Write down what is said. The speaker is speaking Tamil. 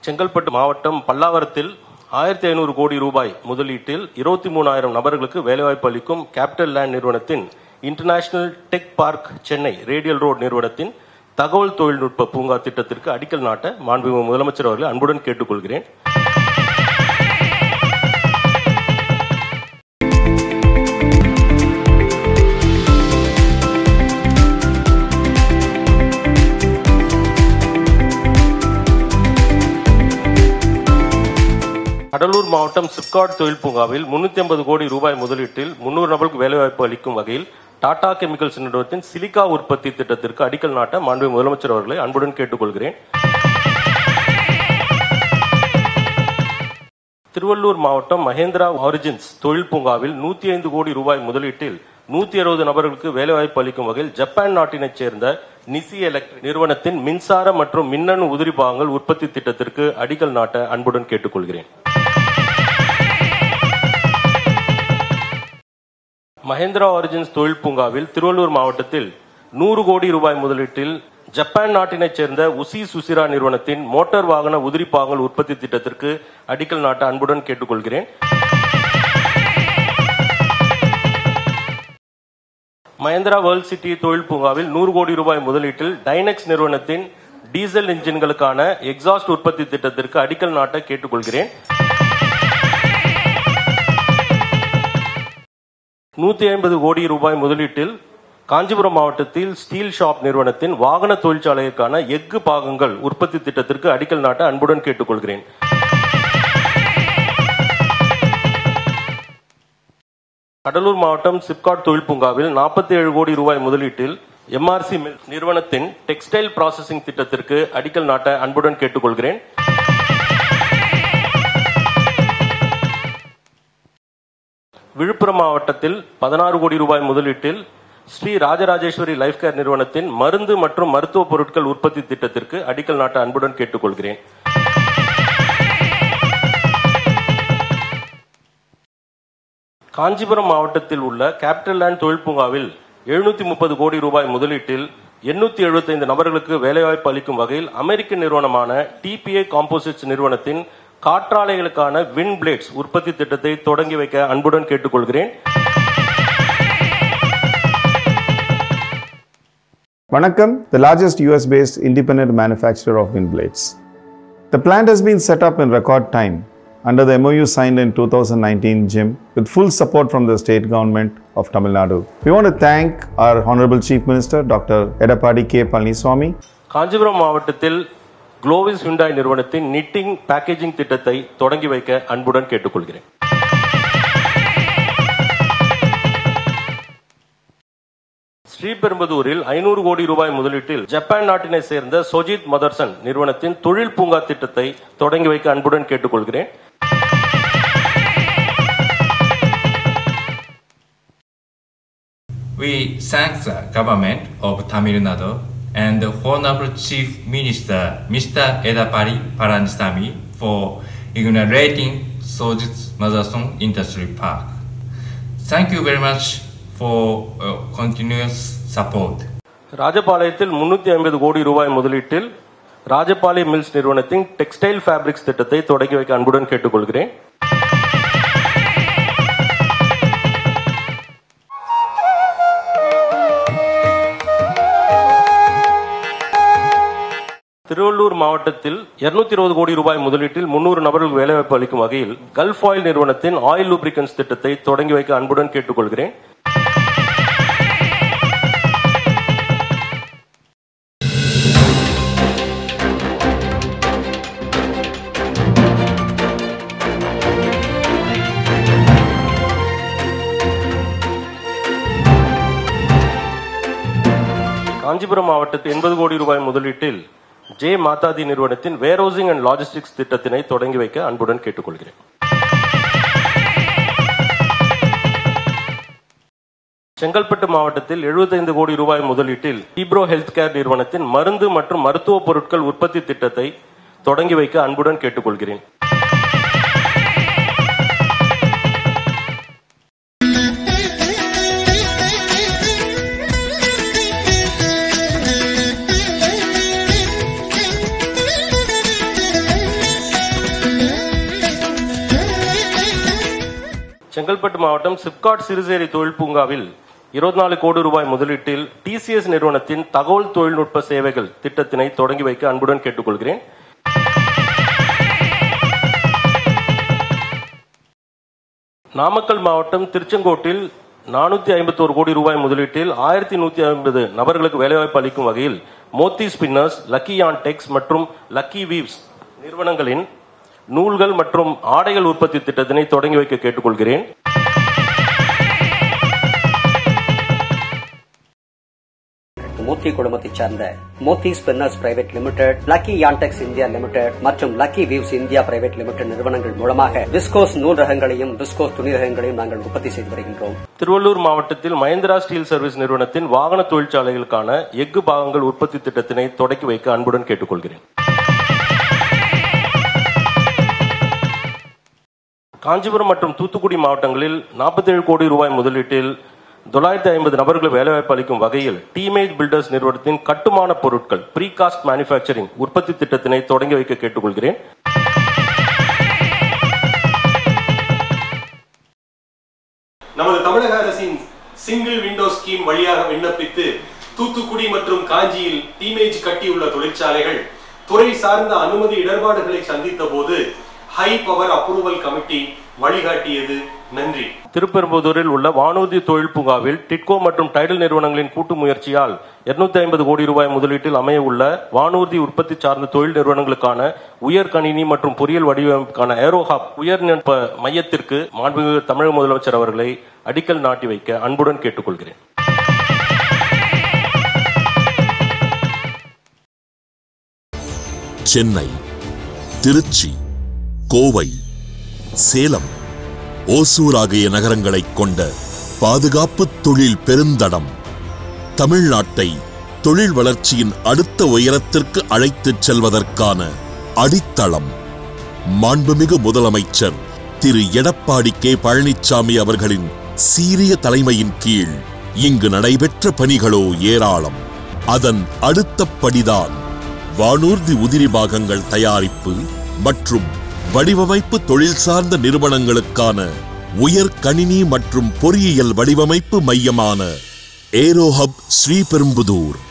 செங்கல்பட்டு மாவட்டம் பல்லாவரத்தில் ஆயிரத்தி ஐநூறு கோடி ரூபாய் முதலீட்டில் இருபத்தி மூணாயிரம் நபர்களுக்கு வேலைவாய்ப்பு அளிக்கும் கேபிட்டல் லேண்ட் நிறுவனத்தின் International Tech Park Chennai Radial Road நிறுவனத்தின் தகவல் தொழில்நுட்ப பூங்கா திட்டத்திற்கு அடிக்கல் நாட்ட மாண்புமிகு முதலமைச்சர் அவர்களை அன்புடன் கேட்டுக்கொள்கிறேன் கடலூர் மாவட்டம் சிப்காட் தொழில் பூங்காவில் முன்னூத்தி ஐம்பது கோடி ரூபாய் முதலீட்டில் முன்னூறு நபருக்கு வேலைவாய்ப்பு அளிக்கும் வகையில் டாடா கெமிக்கல்ஸ் நிறுவனத்தின் சிலிக்கா உற்பத்தி திட்டத்திற்கு அடிக்கல் நாட்ட மாண்பு முதலமைச்சர் அவர்களை அன்புடன் கேட்டுக்கொள்கிறேன் திருவள்ளூர் மாவட்டம் மகேந்திரா ஆரிஜின்ஸ் தொழில் பூங்காவில் நூத்தி ஐந்து கோடி ரூபாய் முதலீட்டில் நூத்தி அறுபது நபர்களுக்கு வேலைவாய்ப்பு அளிக்கும் வகையில் ஜப்பான் நாட்டினைச் சேர்ந்த நிசி எலக்ட்ரிக் நிறுவனத்தின் மின்சார மற்றும் மின்னணு உதிரி பாகங்கள் உற்பத்தி திட்டத்திற்கு அடிக்கல் நாட்ட அன்புடன் கேட்டுக்கொள்கிறேன் மஹேந்திரா ஆரிஜின்ஸ் தொழில் பூங்காவில் திருவள்ளூர் மாவட்டத்தில் நூறு கோடி ரூபாய் முதலீட்டில் ஜப்பான் நாட்டினைச் சேர்ந்த உசி சுசிரா நிறுவனத்தின் மோட்டார் வாகன உதிரி பாகங்கள் உற்பத்தி திட்டத்திற்கு அடிக்கல் நாட்ட அன்புடன் கேட்டுக்கொள்கிறேன் மஹேந்திரா வேர்ல்ட் சிட்டி தொழில் பூங்காவில் நூறு கோடி ரூபாய் முதலீட்டில் டைனெக்ஸ் நிறுவனத்தின் டீசல் என்ஜின்களுக்கான எக்ஸாஸ்ட் உற்பத்தி திட்டத்திற்கு அடிக்கல் நாட்ட கேட்டுக்கொள்கிறேன் நூத்தி ஐம்பது கோடி ரூபாய் முதலீட்டில் காஞ்சிபுரம் மாவட்டத்தில் ஸ்டீல் ஷாப் நிறுவனத்தின் வாகன தொழிற்சாலைக்கான எஃகு பாகங்கள் உற்பத்தி திட்டத்திற்கு அடிக்கல் நாட்ட அன்புடன் கேட்டுக்கொள்கிறேன் கடலூர் மாவட்டம் சிப்காட் தொழில் பூங்காவில் நாற்பத்தி ஏழு கோடி ரூபாய் முதலீட்டில் எம்ஆர்சி நிறுவனத்தின் டெக்ஸ்டைல் ப்ராசஸிங் திட்டத்திற்கு அடிக்கல் நாட்ட அன்புடன் கேட்டுக்கொள்கிறேன் விழுப்புரம் மாவட்டத்தில் பதினாறு கோடி ரூபாய் முதலீட்டில் ஸ்ரீ ராஜராஜேஸ்வரி லைஃப் கேர் நிறுவனத்தின் மருந்து மற்றும் மருத்துவ பொருட்கள் உற்பத்தி திட்டத்திற்கு அடிக்கல் நாட்ட அன்புடன் கேட்டுக்கொள்கிறேன் காஞ்சிபுரம் மாவட்டத்தில் உள்ள கேபிட்டல் லேண்ட் தொழில் பூங்காவில் எழுநூத்தி முப்பது கோடி ரூபாய் முதலீட்டில் எண்ணூத்தி எழுபத்தைந்து நபர்களுக்கு வேலைவாய்ப்பு அளிக்கும் வகையில் அமெரிக்க நிறுவனமான டிபிஏ காம்போசிட்ஸ் நிறுவனத்தின் காற்றாலைகளுக்கான வின் பிளேட்ஸ் உற்பத்தி திட்டத்தை தொடங்கி வைக்க அன்புடன் கேட்டுக்கொள்கிறேன் Vanakkam, the largest US based independent manufacturer of wind blades. The plant has been set up in record time under the MOU signed in 2019 JIM with full support from the state government of Tamil Nadu. We want to thank our Honorable Chief Minister Dr. Edapadi K. Palaniswamy Kanchipuram மாவட்டத்தில் குளோவிஸ் ஹுண்டாய் நிறுவனத்தின் நிட்டிங் பேக்கேஜிங் திட்டத்தை தொடங்கி வைக்க அன்புடன் கேட்டுக்கொள்கிறேன் ஸ்ரீபெரும்புதூரில் ஐநூறு கோடி ரூபாய் முதலீட்டில் ஜப்பான் நாட்டினை சேர்ந்த சொஜித் மதர்சன் நிறுவனத்தின் தொழில் பூங்கா திட்டத்தை தொடங்கி வைக்க அன்புடன் கேட்டுக்கொள்கிறேன் We thank the government of Tamil Nadu and the Honorable Chief Minister Mr. Edapari Palaniswamy for inaugurating Sojitz Motherson Industry Park. Thank you very much for uh, continuous support. ராஜபாளையத்தில் முன்னூத்தி ஐம்பது கோடி ரூபாய் முதலீட்டில் ராஜபாளைய மில்ஸ் நிறுவனத்தின் டெக்ஸ்டைல் ஃபேப்ரிக்ஸ் திட்டத்தை தொடங்கி வைக்க அன்புடன் கேட்டுக்கொள்கிறேன் திருவள்ளூர் மாவட்டத்தில் 220 இருபது கோடி ரூபாய் முதலீட்டில் முன்னூறு நபர்களுக்கு வேலைவாய்ப்பு அளிக்கும் வகையில் கல்ஃப் ஆயில் நிறுவனத்தின் ஆயில் லூப்ரிகன்ஸ் திட்டத்தை தொடங்கி வைக்க அன்புடன் கேட்டுக்கொள்கிறேன் காஞ்சிபுரம் மாவட்டத்தில் எண்பது கோடி ரூபாய் முதலீட்டில் ஜே மாதாதி நிறுவனத்தின் வேர்ஹவுசிங் அண்ட் லாஜிஸ்டிக்ஸ் திட்டத்தினை தொடங்கி வைக்க அன்புடன் கேட்டுக்கொள்கிறேன் செங்கல்பட்டு மாவட்டத்தில் 75 கோடி ரூபாய் முதலீட்டில் ஈப்ரோ ஹெல்த் கேர் நிறுவனத்தின் மருந்து மற்றும் மருத்துவ பொருட்கள் உற்பத்தி திட்டத்தை தொடங்கி வைக்க அன்புடன் கேட்டுக்கொள்கிறேன் செங்கல்பட்டு மாவட்டம் சிப்காட் சிறுசேரி தொழில் பூங்காவில் இருபத்தி நாலு கோடி ரூபாய் முதலீட்டில் டிசிஎஸ் நிறுவனத்தின் தகவல் தொழில்நுட்ப சேவைகள் திட்டத்தினை தொடங்கி வைக்க அன்புடன் கேட்டுக்கொள்கிறேன் நாமக்கல் மாவட்டம் திருச்செங்கோட்டில் நானூத்தி ஐம்பத்தோரு கோடி ரூபாய் முதலீட்டில் ஆயிரத்தி நூத்தி ஐம்பது நபர்களுக்கு வேலைவாய்ப்பு அளிக்கும் வகையில் Mothi Spinners Lucky Yarntex மற்றும் லக்கி வீவ்ஸ் நிறுவனங்களின் நூல்கள் மற்றும் ஆடைகள் உற்பத்தி திட்டத்தினை தொடங்கி வைக்க கேட்டுக்கொள்கிறேன் மூர்த்தி குடும்பத்தைச் சார்ந்த Mothi Spinners Private Limited Lucky Yarntex India Limited மற்றும் Lucky Weaves India Private Limited நிறுவனங்கள் மூலமாக விஸ்கோஸ் நூல் ரகங்களையும் விஸ்கோஸ் துணி ரகங்களையும் நாங்கள் உற்பத்தி செய்து வருகின்றோம் திருவள்ளூர் மாவட்டத்தில் மஹேந்திரா ஸ்டீல் சர்வீஸ் நிறுவனத்தின் வாகன தொழிற்சாலைகளுக்கான எஃகு பாகங்கள் உற்பத்தி திட்டத்தினை தொடக்கி வைக்க அன்புடன் கேட்டுக்கொள்கிறேன் காஞ்சிபுரம் மற்றும் தூத்துக்குடி மாவட்டங்களில் 47 கோடி ரூபாய் முதலீட்டில் தொள்ளாயிரத்தி ஐம்பது நபர்கள் வேலைவாய்ப்பு அளிக்கும் வகையில் டீமேஜ் பில்டர்ஸ் நிறுவனத்தின் கட்டுமான பொருட்கள் ப்ரீகாஸ்ட் மேனுஃபேக்சரிங் உற்பத்தி திட்டத்தினை தொடங்கி வைக்க கேட்டுக்கொள்கிறேன் நமது தமிழக அரசின் சிங்கிள் விண்டோ ஸ்கீம் வழியாக விண்ணப்பித்து தூத்துக்குடி மற்றும் காஞ்சியில் டீமேஜ் கட்டியுள்ள தொழிற்சாலைகள் துறை சார்ந்த அனுமதி இடர்பாடுகளை சந்தித்த போது ஹை பவர் அப்ரூவல் கமிட்டி வழிகாட்டியது நன்றி திருப்பெரும்புதூரில் உள்ள வானூர்தி தொழில் பூங்காவில் டிட்கோ மற்றும் டைடல் நிறுவனங்களின் கூட்டு முயற்சியால் 250 ஐம்பது கோடி ரூபாய் முதலீட்டில் அமைய உள்ள வானூர்தி உற்பத்தி சார்ந்த தொழில் நிறுவனங்களுக்கான உயர் கணினி மற்றும் பொறியியல் வடிவமைப்புக்கான ஏரோஹாப் உயர்நுட்ப மையத்திற்கு மாண்புமிகு தமிழக முதலமைச்சர் அவர்களை அடிக்கல் நாட்டி வைக்க அன்புடன் கேட்டுக்கொள்கிறேன் சென்னை திருச்சி கோவை சேலம் ஓசூர் ஆகிய நகரங்களைக் கொண்ட பாதுகாப்பு தொழில் பெருந்தடம் தமிழ்நாட்டை தொழில் வளர்ச்சியின் அடுத்த உயரத்திற்கு அழைத்துச் செல்வதற்கான அடித்தளம் மாண்புமிகு முதலமைச்சர் திரு எடப்பாடி கே பழனிசாமி அவர்களின் சீரிய தலைமையின் கீழ் இங்கு நடைபெற்ற பணிகளோ ஏராளம் அதன் அடுத்த படிதான் வானூர்தி உதிரி பாகங்கள் தயாரிப்பு மற்றும் வடிவமைப்பு தொழில் சார்ந்த நிறுவனங்களுக்கான உயர் கணினி மற்றும் பொறியியல் வடிவமைப்பு மையமான ஏரோஹப் ஸ்ரீபெரும்புதூர்